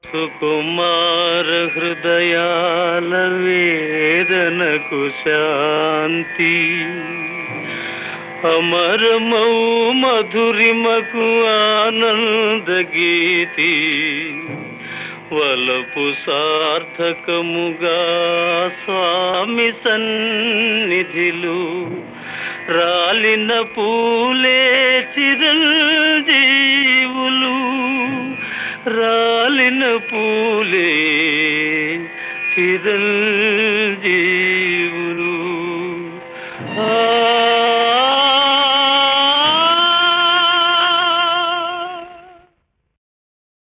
సుకుమార హృదయాల వేదనకు శాంతి అమరమౌ మధురిమకు ఆనంద గీతి వలపు సార్థకముగా స్వామి సన్నిధిలు రాలిన పూలే చిరంజీవులు రాలిన పూలే చిరంజీవులు ఆ